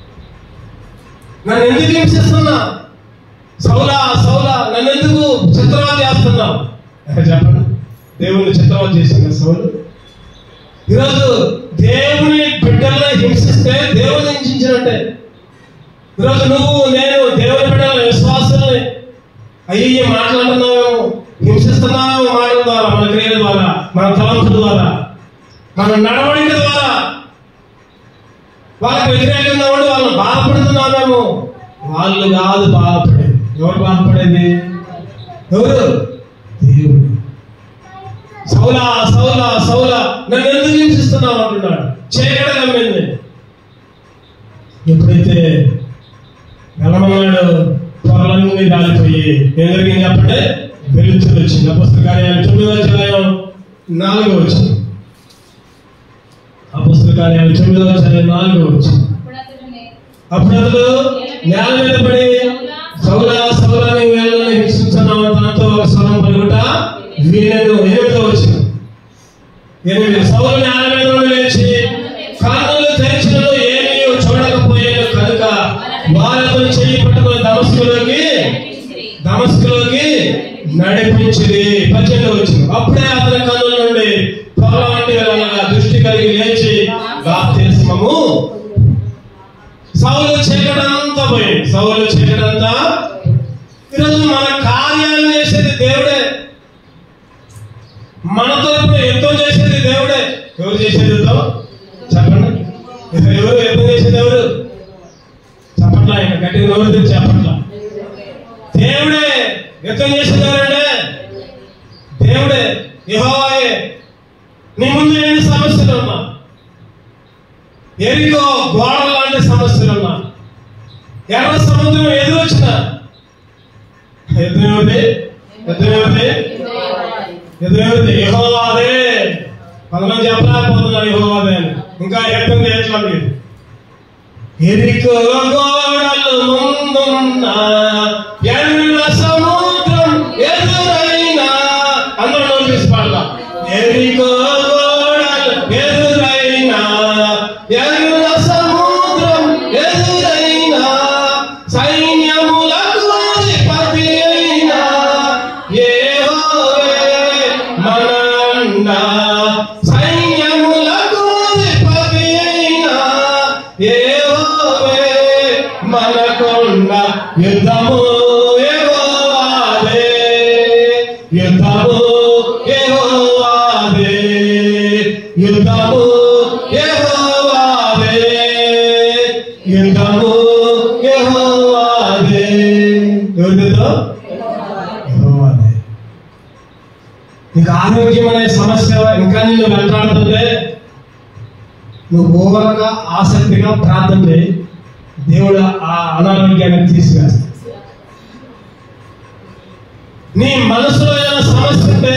నన్ను ఎందుకు హింసిస్తున్నా సౌలా సౌలా నన్ను ఎందుకు చిత్రవద చేస్తున్నావు చెప్పండి దేవుని చిత్రవద చేసిన సౌలు ఈరోజు దేవుని బిడ్డల్ని హింసిస్తే దేవుని హింసించినట్టే ఈరోజు నువ్వు నేను దేవుని బిడ్డల విశ్వాసాన్ని అయ్యి మాట్లాడుతున్నావేమో హింసిస్తున్నావేమో మాటల ద్వారా మన క్రియల ద్వారా మన తలంపుల ద్వారా మన నడవడిక ద్వారా వాళ్ళకి వ్యతిరేకంగా ఉండి వాళ్ళని బాధపడుతున్నామేమో వాళ్ళు కాదు బాధపడేది ఎవరు బాధపడేది ఎవరు దేవుడు సౌలా సౌలా సౌలా నన్ను ఎందుకు హింసిస్తున్నావు అంటున్నాడు చీకటి నమ్మింది ఎప్పుడైతే వెళ్ళమన్నాడు త్వరలన్నీ రాలిపోయి ఏం జరిగింది చెప్పండి వెలుతురు వచ్చింది పుస్తకాలు తొమ్మిదో అధ్యాయం నాలుగో వచ్చింది అపుస్తక కార్యాలు తొమ్మిదవ అధ్యాయం నాలుగో వచ్చి అప్పుడు అతడు అప్పుడు అతడు నేల మీద పడి సౌల సౌలని వేళ్ళని హింసించున్నావు తనతో ఒక స్వరం పలుకుట వీణను ఎనిమిదో వచ్చిన ఎనిమిది సౌలు నేల మీద నుండి లేచి కన్నులు తెరిచినను ఏమీ చూడకపోయాను కనుక వారితో చెయ్యి పట్టుకుని దమస్కులోకి కనిపించిరి. దమస్కులోకి నడిపించింది పద్దెనిమిది వచ్చింది అప్పుడే అతని కన్నుల నుండి పొగ వంటి వెళ్ళగా దృష్టి కలిగి లేచి బాప్తిస్మము సౌలు చీకటంతా పోయింది సౌలు చీకటంతా ఈరోజు మన కార్యాలు చేసేది దేవుడే మన తరపున యుద్ధం చేసేది దేవుడే ఎవరు చేసేది యుద్ధం చెప్పండి ఎవరు యుద్ధం చేసేది ఎవరు చెప్పట్లా ఇంకా గట్టిగా నోరు తెరిచి చెప్పట్లా దేవుడే యుద్ధం చేసేది ఎవరంటే దేవుడే యెహోవాయే నీ ముందు ఎన్ని సమస్యలు ఉన్నా ఎరికో గోడల లాంటి సమస్యలు ఉన్నా ఎర్ర సముద్రం ఎదురొచ్చిన ఎదురెవరిది ఎదురెవరిది ఎదురెవరిది యెహోవాదే పదమని చెప్పలేకపోతున్నారు యెహోవాదే అని ఇంకా యుద్ధం చేయట్లేదు మీరు ఎరికో గోడలు ముందున్న ఎర్ర సముద్రం ఎదురైనా అందరూ నోటీస్ పాడదా ఎరికో గోడలు ఎదురైనా ఎర్ర సముద్రం ఎదురైనా సైన్యములకు అధిపతి అయినా యెహోవే మనండ సైన్యములకు అధిపతి అయినా యెహోవే మనకొండ యుద్ధము యెహోవాదే యుద్ధము యెహోవాదే యుద్ధము యెహోవాదే యుద్ధము యెహోవాదే ఎవరితో యెహోవాదే నీకు ఆరోగ్యం అనే సమస్య ఇంకా నిన్ను వెంటాడుతుంటే నువ్వు ఓవరగా ఆసక్తిగా ప్రార్థన చేయి దేవుడు ఆ అనారోగ్యాన్ని తీసివేస్తాడు నీ మనసులో ఏమైనా సమస్య ఉంటే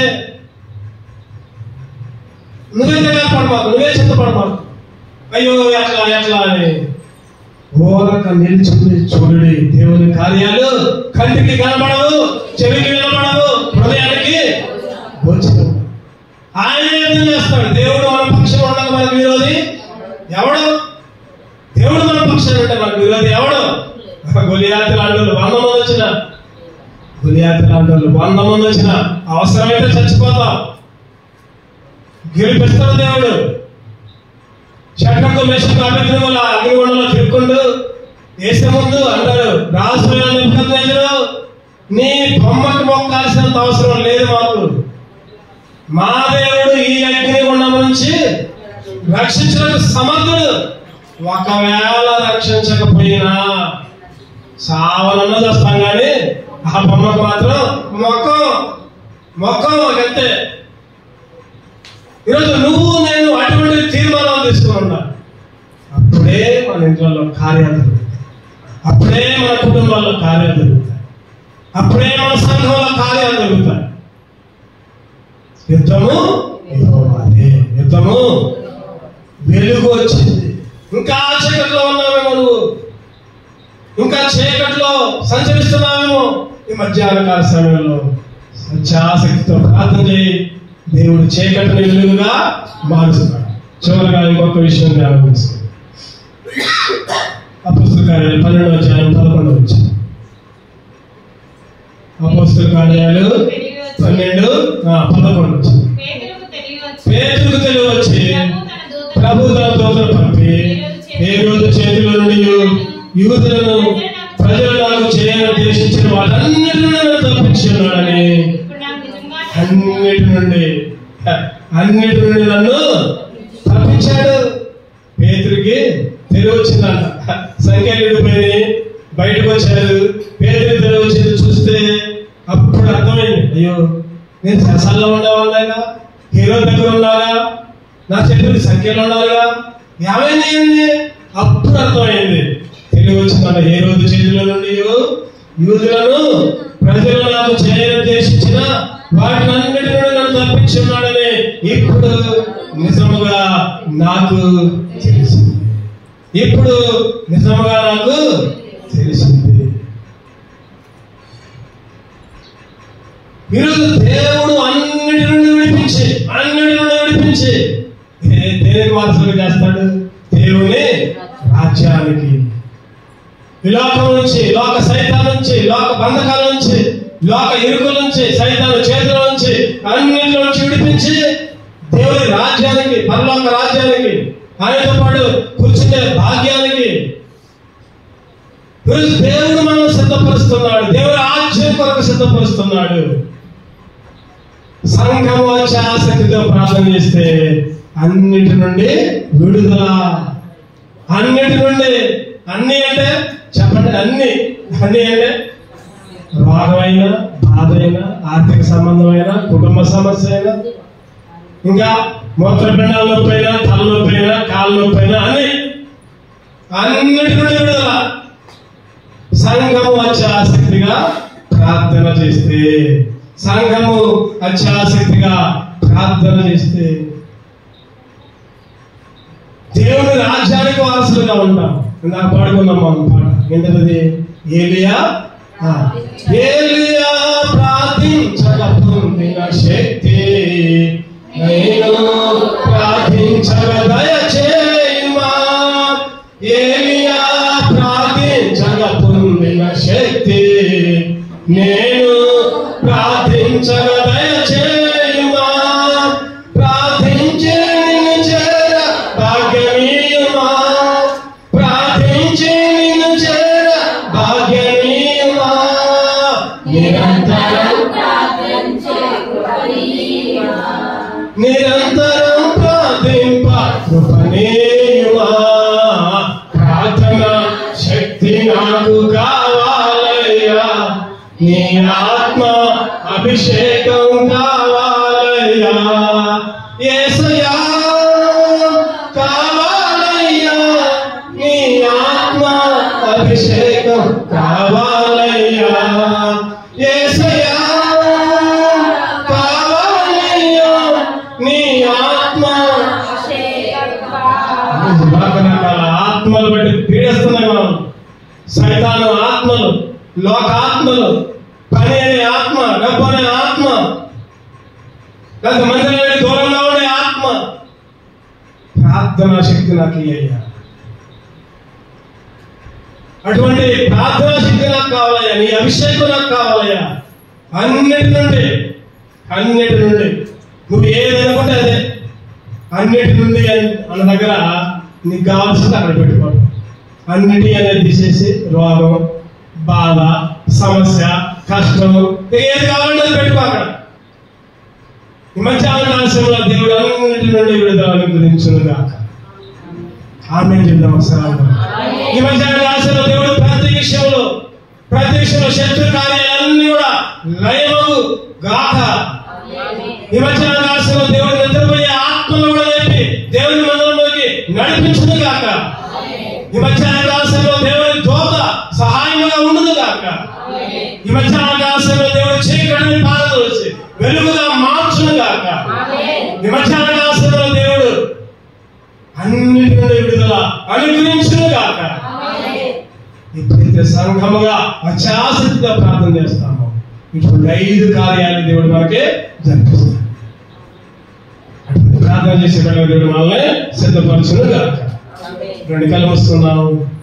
నువ్వే పడమాకు నువ్వే చింతపడమాకు అయ్యో ఎట్లా ఎట్లా అని ఓరక నిల్చుని చూడండి దేవుని కార్యాలు కంటికి కనబడవు చెవికి వినబడవు హృదయానికి గోచరం ఆయన ఏం చేస్తాడు దేవుడు మన పక్షం ఉండక మనకు విరోధి ఎవడు దేవుడు మన పక్షం ఉంటే మనకు విరోధి ఎవడు గొలియాతి లాంటి వాళ్ళు వంద మంది వచ్చిన గొలియాతి లాంటి వాళ్ళు వంద మంది వచ్చిన అవసరమైతే చచ్చిపోతాం గెలిపిస్తాడు దేవుడు షట్లకు మెషకు అభ్యర్థి వల్ల అగ్నిగుండంలో తిరుక్కుంటూ వేసే ముందు అంటాడు రాజుమైన నిపుణులు నీ బొమ్మకి మొక్కాల్సినంత అవసరం లేదు మాకు మా దేవుడు ఈ అగ్నిగుండం నుంచి రక్షించడానికి సమర్థుడు ఒకవేళ రక్షించకపోయినా సావనన్నా చేస్తాం కానీ ఆ బొమ్మకు మాత్రం మొక్కం మొక్కం అంతే ఈరోజు నువ్వు నేను అటువంటి తీర్మానాలు తీసుకున్నా అప్పుడే మన ఇంట్లో కార్యాలు జరుగుతాయి అప్పుడే మన కుటుంబాల్లో కార్యాలు జరుగుతాయి అప్పుడే మన సంఘంలో కార్యాలు జరుగుతాయి యుద్ధము యెహోవాదే. యుద్ధము వెలుగు వచ్చింది ఇంకా చీకట్లో ఉన్నావేమో నువ్వు ఇంకా చీకట్లో సంచరిస్తున్నావేమో ఈ మధ్యాహ్న కాల సమయంలో సత్యాసక్తితో ప్రార్థన చేయి దేవుడు చీకటిని వెలుగుగా మారుస్తున్నాడు చివరిగా ఇంకొక విషయం జ్ఞాపకం చేసుకోండి అపుస్తక కార్యాలు పన్నెండు అధ్యాయం పదకొండు వచ్చాయి అపుస్తక కార్యాలు పన్నెండు ఆ, పదకొండు వచ్చాయి పేతురుకు తెలియవచ్చు. పేతులకు తెలివి వచ్చి ప్రభు తన ప్రభు తన దూతను దూతను పంపి ఏ రోజు చేతిలో నుండి యూదులను ప్రజలు నాకు చేయని దేశించిన వాటన్నిటి నుండి నన్ను తప్పించి ఉన్నాడని ఇప్పుడు నాకు నిజంగా అన్నిటి నుండి అన్నిటి నుండి నన్ను తప్పించాడు పేతురికి తెలివి వచ్చిందంట సంఖ్యలు విడిపోయి బయటకు వచ్చారు పేదరి తెలివి వచ్చింది చూస్తే అప్పుడు అర్థమైంది అయ్యో నేను సరసాల్లో ఉండేవాళ్ళగా హీరో దగ్గర ఉన్నాగా నా చేతులు సంఖ్యలో ఉండాలిగా ఏమైంది ఏంది అప్పుడు అర్థమైంది తెలివి వచ్చిందంట ఏ రోజు చేతిలో నుండి యూదులను ప్రజలు నాకు చేయనుద్దేశించిన వాటినన్నిటి నుండి నన్ను తప్పించున్నాడని ఇప్పుడు నిజముగా నాకు తెలిసింది ఇప్పుడు నిజముగా నాకు తెలిసింది ఈరోజు దేవుడు అన్నిటి నుండి విడిపించి అన్నిటి నుండి విడిపించి ఏ- దేనికి వారసులు చేస్తాడు దేవుని రాజ్యానికి ఈ లోకం నుంచి లోక సైతాల నుంచి లోక బంధకాల నుంచి లోక ఇరుకుల నుంచి సైతాల చేతుల నుంచి అన్నింటి నుంచి విడిపించి దేవుని రాజ్యానికి పరలోక రాజ్యానికి ఆయనతో పాటు కూర్చునే భాగ్యానికి ఈరోజు దేవుడు మనం సిద్ధపరుస్తున్నాడు దేవుడి రాజ్యం కొరకు సిద్ధపరుస్తున్నాడు సంఘం వచ్చి ఆసక్తితో ప్రార్థన చేస్తే అన్నిటి నుండి విడుదల అన్నిటి నుండి అన్ని అంటే చెప్పండి అన్ని అన్ని అంటే రోగమైన బాధ అయినా ఆర్థిక సంబంధమైన కుటుంబ సమస్య అయినా ఇంకా మూత్రపిండాల నొప్పి అయినా తల నొప్పి అయినా కాళ్ళ నొప్పి అయినా అన్ని అన్నిటి నుండి విడుదల సంఘము వచ్చే ఆసక్తిగా ప్రార్థన చేస్తే సంఘము వచ్చే ఆసక్తిగా ప్రార్థన చేస్తే దేవుని రాజ్యానికి వారసులుగా ఉంటాం ఇందాక పాడుకున్నాం మనం పాట ఏంటది ఏలియా ఆ, ఏలియా ప్రార్థించక పొందిన శక్తి నేను ప్రార్థించక దయచేయుమా ఏలియా ప్రార్థించక పొందిన శక్తి నేను ప్రార్థించక దయచేయుమా ప్రార్థించే నిన్ను చేర భాగ్యమీయుమా ప్రార్థించే నిన్ను చేర భాగ్యమీయుమా నిరంతరం నిరంతరం ప్రార్థింప కృపణీయుమా ప్రార్థన శక్తి నాకు కావాలయ్యా నీ ఆత్మ అభిషేకం కావాలయ్యా యేసయ్యా కావాలయ్యా నీ ఆత్మ అభిషేకం కావాలయ్యా యేసయ్యా కావాలయ్యా నీ ఆత్మ రకరకాల ఆత్మలు బట్టి పీడిస్తున్నాయి మనం సైతాను ఆత్మలు లోక ఆత్మలు పని అనే ఆత్మ డబ్బు అనే ఆత్మ లేదా మందిరానికి దూరంగా ఉండే ఆత్మ ప్రార్థనా శక్తి నాకు ఇయ్యయ్యా అటువంటి ప్రార్థనా శక్తి నాకు కావాలయ్యా నీ అభిషేకం నాకు కావాలయ్యా అన్నిటి నుండి అన్నిటి నుండి నువ్వు ఏది అనుకుంటే అదే అన్నిటి నుండి అన్- అన్న దగ్గర నీకు కావాల్సింది అక్కడ పెట్టుకోవడం అన్నిటి అనేది తీసేసి రోగం బాధ సమస్య కష్టం నీకు ఏది కావాలంటే అది పెట్టుకో అక్కడ ఈ మధ్యాహ్న కాలశంలో దేవుడు అన్నిటి నుండి విడుదల అనుగ్రహించును గాక ఆమె చెప్దాం ఒకసారి ఈ మధ్యాహ్న కాలశంలో దేవుడు ప్రతి విషయంలో ప్రతి విషయంలో శత్రు కార్యాలన్నీ కూడా లయమగు గాక ఈ మధ్యాహ్న కాలశంలో దేవుడు నిద్రపోయే ఆత్మను కూడా లేపి దేవుని మందిరంలోకి నడిపించును గాక ఈ మధ్యాహ్న కాలశంలో దేవుని దోత సహాయంగా ఉండును గాక ఈ మధ్యాహ్న కాలశంలో దేవుడు చీకటిని పారదోసి వెలుగుగా మార్చును గాక ఈ మధ్యాహ్న కాలశంలో దేవుడు అన్నిటి నుండి విడుదల అనుగ్రహించును గాక ఎప్పుడైతే సంఘముగా అత్యాసక్తిగా ప్రార్థన చేస్తామో ఇటువంటి ఐదు కార్యాలు దేవుడు మనకి జరిపిస్తాడు అటువంటి ప్రార్థన చేసే దేవుడు మనల్ని సిద్ధపరచును గాక రెండు కళ్ళు వస్తున్నాం